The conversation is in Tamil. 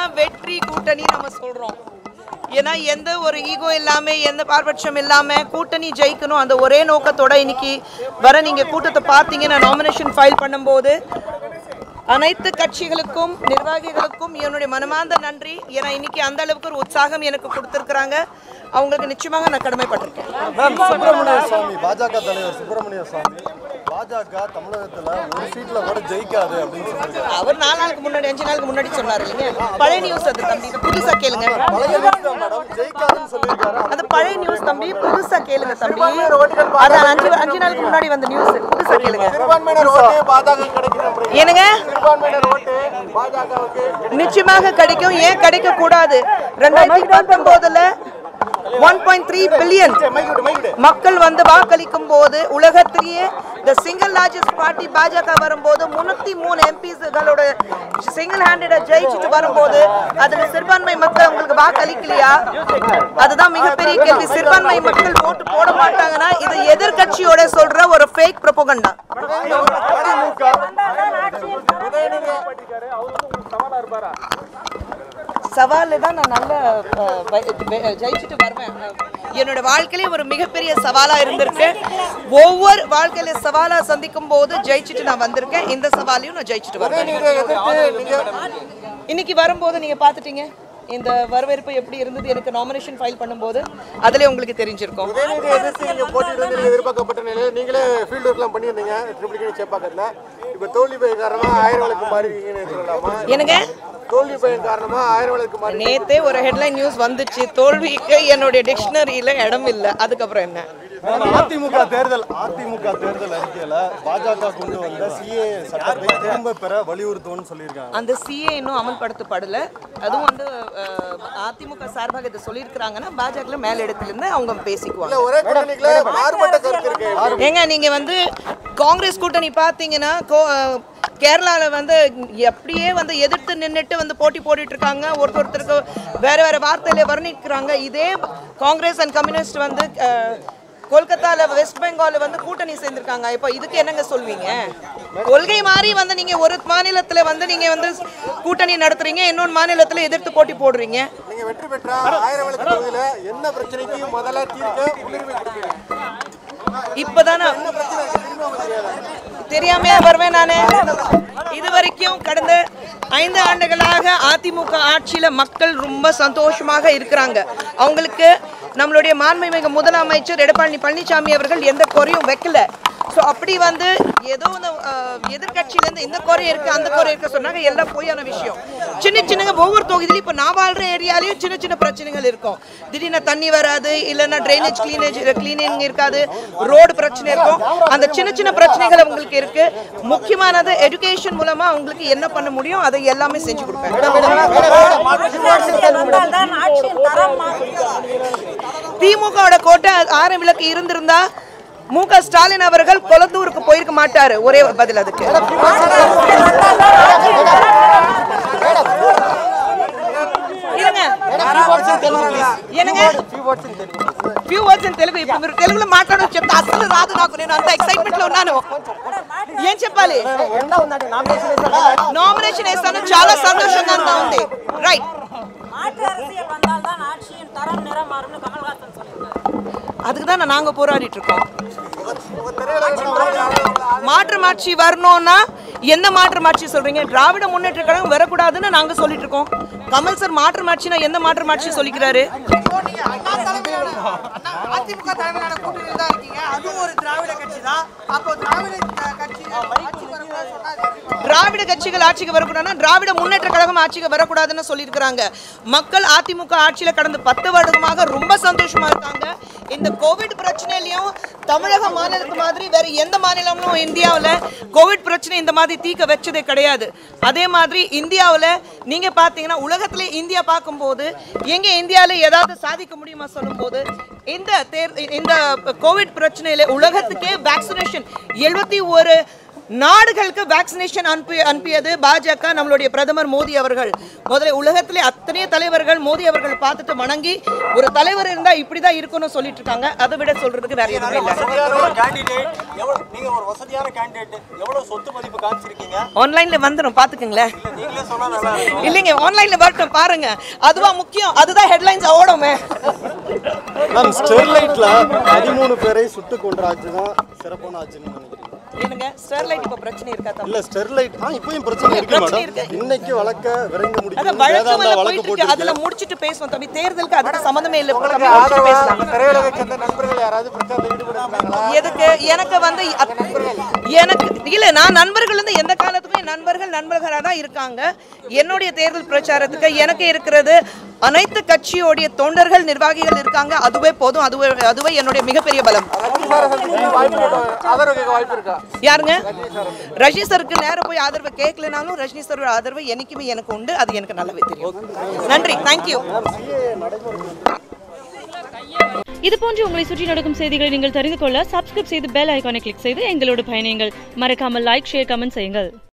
தான் வெற்றி கூட்டணி நம்ம சொல்றோம் ஏன்னா எந்த ஒரு ஈகோ இல்லாம எந்த பாரபட்சம் இல்லாம கூட்டணி ஜெயிக்கணும் அந்த ஒரே நோக்கத்தோட இன்னைக்கு வர நீங்க கூட்டத்தை பார்த்தீங்கன்னா நாமினேஷன் ஃபைல் பண்ணும்போது அனைத்து கட்சிகளுக்கும் நிர்வாகிகளுக்கும் என்னுடைய மனமார்ந்த நன்றி ஏன்னா இன்னைக்கு அந்த அளவுக்கு ஒரு உற்சாகம் எனக்கு கொடுத்துருக்குறாங்க அவங்களுக்கு நிச்சயமாக நான் கடமைப்பட்டிருக்கேன் மேம் சுப்பிரமணிய சுவாமி பாஜக தலைவர் சுப்பிரமணிய சுவாமி பாஜக தமிழகத்துல ஒரு சீட்ல கூட ஜெயிக்காது அப்படின்னு சொல்லியிருக்காரு அவர் நாலு நாளுக்கு முன்னாடி அஞ்சு நாளுக்கு முன்னாடி சொன்னார் இல்லைங்க பழைய நியூஸ் அது தம்பி இதை புதுசா கேளுங்க பழைய நியூஸ் தான் மேடம் ஜெயிக்காதுன்னு சொல்லியிருக்காரு அது பழைய நியூஸ் தம்பி புதுசா கேளுங்க தம்பி அது அஞ்சு அஞ்சு நாளுக்கு முன்னாடி வந்த நியூஸ் புதுசா கேளுங்க சிறுபான்மையினர் ஓட்டு பாஜக கிடைக்கும் என்னங்க சிறுபான்மையினர் ஓட்டு பாஜகவுக்கு நிச்சயமாக கிடைக்கும் ஏன் கிடைக்க கூடாது ரெண்டாயிரத்தி பத்தொன்பதுல ஒன் பாயிண்ட் த்ரீ பில்லியன் மக்கள் வந்து வாக்களிக்கும் போது உலகத்திலேயே த சிங்கிள் லார்ஜஸ்ட் பார்ட்டி பாஜக வரும்போது முன்னூத்தி மூணு எம்பிஸ்களோட சிங்கிள் ஹேண்டட ஜெயிச்சுட்டு வரும்போது அதுல சிறுபான்மை மக்கள் உங்களுக்கு வாக்களிக்கலையா அதுதான் மிகப்பெரிய கேள்வி சிறுபான்மை மக்கள் ஓட்டு போட மாட்டாங்கன்னா இது எதிர்க்கட்சியோட சொல்ற ஒரு ஃபேக் ப்ரொபகண்டா சவால் தான் நான் நல்ல அஹ், வ- வெ- ஜெயிச்சுட்டு வருவேன் என்னோட வாழ்க்கையிலே ஒரு மிகப்பெரிய சவாலா இருந்திருக்கு ஒவ்வொரு வாழ்க்கையில சவாலா சந்திக்கும் போது ஜெயிச்சுட்டு நான் வந்திருக்கேன் இந்த சவாலையும் நான் ஜெயிச்சுட்டு வருவேன் இன்னைக்கு வரும்போது நீங்க பாத்துட்டீங்க இந்த வரவேற்பு எப்படி இருந்தது எனக்கு நாமினேஷன் ஃபைல் பண்ணும்போது அதுல உங்களுக்கு தெரிஞ்சிருக்கும் உதயநிதி எதிர்த்து நீங்க போட்டியிடுறது நீங்க எதிர்பார்க்கப்பட்ட நிலையில நீங்களே ஃபீல்டு ஒர்க்லாம் பண்ணியிருந்தீங்க ட்ரிபிள் சேப்பாக்கத்துல இப்ப தோல்வி பயம் காரணமா ஆயிரம் வழக்கு மாறி இருக்கீங்கன்னு சொல்லலாமா என்னங்க தோல்வி பயம் காரணமா ஆயிரம் வழக்கு மாறி நேத்தே ஒரு ஹெட்லைன் நியூஸ் வந்துச்சு தோல்விக்கு என்னுடைய டிக்ஷனரியில இடம் இல்லை அதுக்கப்புறம் என்ன அதிமுக தேர்தல் அதிமுக தேர்தல் அறிக்கையில பாஜக கொண்டு வந்த சிஏ சட்டத்தை திரும்ப பெற வலியுறுத்தும்னு சொல்லியிருக்காங்க அந்த சிஏ இன்னும் அமல்படுத்தப்படல அதுவும் வந்து அஹ், அதிமுக சார்பாக இதை சொல்லியிருக்கிறாங்கன்னா பாஜக மேலிடத்துல இருந்து அவங்க பேசிக்குவாங்க ஒரே கூட்டணிக்குள்ள மாறுபட்ட கருத்து இருக்கு ஏங்க நீங்க வந்து காங்கிரஸ் கூட்டணி பார்த்தீங்கன்னா கோ- கேரளால வந்து அப்படியே வந்து எதிர்த்து நின்னுட்டு வந்து போட்டி போட்டுட்டு இருக்காங்க ஒருத்தர் ஒருத்தருக்கு வேற வேற வார்த்தையில வர்ணிக்கிறாங்க இதே காங்கிரஸ் அண்ட் கம்யூனிஸ்ட் வந்து அஹ், கொல்கத்தால வெஸ்ட் பெங்கால் வந்து கூட்டணி சேர்ந்திருக்காங்க இப்போ இதுக்கு என்னங்க சொல்வீங்க கொள்கை மாறி வந்து நீங்க ஒரு மாநிலத்துல வந்து நீங்க வந்து கூட்டணி நடத்துறீங்க இன்னொரு மாநிலத்துல எதிர்த்து போட்டி போடுறீங்க நீங்க வெற்றி பெற்றா ஆயிரம் வழக்கு தொகுதியில என்ன பிரச்சனைக்கு முதல்ல தீர்க்க முன்னுரிமை கொடுப்பீங்க இப்பதானே தெரியாம வருவேன் நானு இது வரைக்கும் கடந்த ஐந்து ஆண்டுகளாக அதிமுக ஆட்சியில மக்கள் ரொம்ப சந்தோஷமாக இருக்கிறாங்க அவங்களுக்கு நம்மளுடைய மாண்புமிகு முதலமைச்சர் எடப்பாடி பழனிசாமி அவர்கள் எந்த குறையும் வைக்கல ஸோ அப்படி வந்து ஏதோ இந்த எதிர்கட்சியில இருந்து இந்த குறை இருக்கு அந்த குறை இருக்கு சொன்னாங்க எல்லாம் பொய்யான விஷயம் சின்ன சின்ன ஒவ்வொரு தொகுதியிலும் இப்போ நான் வாழ்ற ஏரியாலையும் சின்ன சின்ன பிரச்சனைகள் இருக்கும் திடீர்னு தண்ணி வராது இல்லைன்னா ட்ரைனேஜ் கிளீனேஜ் கிளீனிங் இருக்காது ரோடு பிரச்சனை இருக்கும் அந்த சின்ன சின்ன பிரச்சனைகள் உங்களுக்கு இருக்கு முக்கியமானது எஜுகேஷன் மூலமா உங்களுக்கு என்ன பண்ண முடியும் அதை எல்லாமே செஞ்சு கொடுப்பேன் வந்தால்தான் ஆட்சியின் தரம் மாறும். திமுகவோட கோட்டை ஆயிரம் விளக்கு இருந்திருந்தா மு க ஸ்டாலின் அவர்கள் கொளத்தூருக்கு போயிருக்க மாட்டாரு ஒரே பதில் அதுக்கு இருங்க என்னங்க ఫ్యూ వర్డ్స్ ఇన్ తెలుగు ఇప్పుడు మీరు తెలుగులో మాట్లాడడం చెప్తే అస్సలు రాదు నాకు నేను అంత ఎక్సైట్మెంట్ లో ఉన్నాను ఏం చెప్పాలి నామినేషన్ వేస్తాను చాలా సంతోషంగా ఉంది రైట్ மாற்று அரசியல் வந்தால்தான் ஆட்சியின் தரம் நிறம் மாறும்னு கமல்ஹாசன் சொல்லியிருக்காரு அதுக்கு தான் நாங்க போராடிட்டு இருக்கோம் மாற்று மாட்சி வரணும்னா எந்த மாற்று மாட்சி சொல்றீங்க திராவிட முன்னேற்ற கழகம் வரக்கூடாதுன்னு நாங்க சொல்லிட்டு இருக்கோம் கமல் சார் மாற்று மாட்சினா எந்த மாற்று மாட்சி சொல்லிக்கிறாரு அதிமுக தலைமையிலான கூட்டணியில் தான் இருக்கீங்க அதுவும் ஒரு திராவிட கட்சி தான் அப்போ திராவிட கட்சி ஆட்சிக்கு வரக்கூடாதுன்னு சொன்னா அது எப்படி? திராவிட கட்சிகள் ஆட்சிக்கு வரக்கூடாதுன்னா திராவிட முன்னேற்ற கழகம் ஆட்சிக்கு வரக்கூடாதுன்னு சொல்லியிருக்கிறாங்க மக்கள் அதிமுக ஆட்சியில கடந்த பத்து வருடமாக ரொம்ப சந்தோஷமா இருக்காங்க இந்த கோவிட் பிரச்சனையிலையும் தமிழக மாநிலத்து மாதிரி வேற எந்த மாநிலமும் இந்தியாவில் கோவிட் பிரச்சனை இந்த மாதிரி தீக்க வச்சதே கிடையாது அதே மாதிரி இந்தியாவில் நீங்க பார்த்தீங்கன்னா உலகத்திலே இந்தியா பார்க்கும்போது எங்க இந்தியாவில் ஏதாவது சாதிக்க முடியுமா சொல்லும்போது இந்த தேர் இந்த கோவிட் பிரச்சனையில உலகத்துக்கே வேக்சினேஷன் எழுபத்தி ஒரு நாடுகளுக்கு வேக்சினேஷன் அனுப்பி அனுப்பியது பாஜக நம்மளுடைய பிரதமர் மோடி அவர்கள் முதல்ல உலகத்திலே அத்தனை தலைவர்கள் மோடி அவர்கள் பார்த்துட்டு வணங்கி ஒரு தலைவர் இருந்தா இப்படிதான் இருக்கணும்னு சொல்லிட்டு இருக்காங்க அதை விட சொல்றதுக்கு வேற எதுவுமே இல்லை வசதியான கேண்டிடேட் எவ்வளவு நீங்க ஒரு வசதியான கேண்டிடேட் எவ்வளவு சொத்து மதிப்பு காமிச்சிருக்கீங்க ஆன்லைன்ல வந்துடும் பாத்துக்கங்களேன் நீங்களே சொன்னா நல்லா இருக்கும் இல்லைங்க ஆன்லைன்ல வரட்டும் பாருங்க அதுவா முக்கியம் அதுதான் ஹெட்லைன்ஸ் ஓடுமே மேம் ஸ்டெர்லைட்ல பதிமூணு பேரை சுட்டு கொன்ற ஆட்சி தான் சிறப்பான ஆட்சின்னு நினைக்கிறீங்க என்னங்க ஸ்டெர்லைட் இப்ப பிரச்சனை இருக்கா தம்பி? இல்ல ஸ்டெர்லைட் ஆ இப்பயும் பிரச்சனை இருக்கு பிரச்சனை மேடம் இருக்கு. இன்னைக்கு வழக்க விரைந்து அதான் முடிக்கணும் வழக்கு வேதாந்தா மேல வழக்கு போயிட்டு இருக்கு அதுல போட்டு முடிச்சிட்டு பேசுவோம் தம்பி தேர்தலுக்கு அதுக்கு சம்மந்தமே இல்லை உங்களுக்கு தம்பி, முடிச்சிட்டு ஆதரவா பேசலாம் திரையுலகை சேர்ந்த நண்பர்கள் யாராவது பிரச்சாரத்தில் ஈடுபடுறாங்களா எதுக்கு எனக்கு வந்து அத்- எனக்கு இல்ல நான் நண்பர்கள் வந்து எந்த காலத்துக்கும் என் நண்பர்கள் நண்பர்களாக தான் இருக்காங்க என்னுடைய தேர்தல் பிரச்சாரத்துக்கு எனக்கு இருக்கிறது அனைத்து கட்சியோடைய தொண்டர்கள் நிர்வாகிகள் இருக்காங்க அதுவே போதும் அதுவே அதுவே என்னுடைய மிகப்பெரிய பலம் ரஜினி சாரை சந்திச்சு வாய்ப்பு கேட்க- ஆதரவு கேட்க வாய்ப்பு இருக்கா யாருங்க ரஜினி சாருக்கு நேரம் போய் ஆதரவு கேட்கலனாலும் ரஜினி சாரோட ஆதரவு என்னைக்குமே எனக்கு உண்டு அது எனக்கு நல்லாவே தெரியும் நன்றி தேங்க்யூ இது போன்று உங்களை சுற்றி நடக்கும் செய்திகளை நீங்கள் தெரிந்து கொள்ள சப்ஸ்கிரைப் செய்து பெல் ஐகானை கிளிக் செய்து எங்களோடு பயணியுங்கள் மறக்காமல் லைக் ஷேர் கமெண்ட் செய்யுங்கள்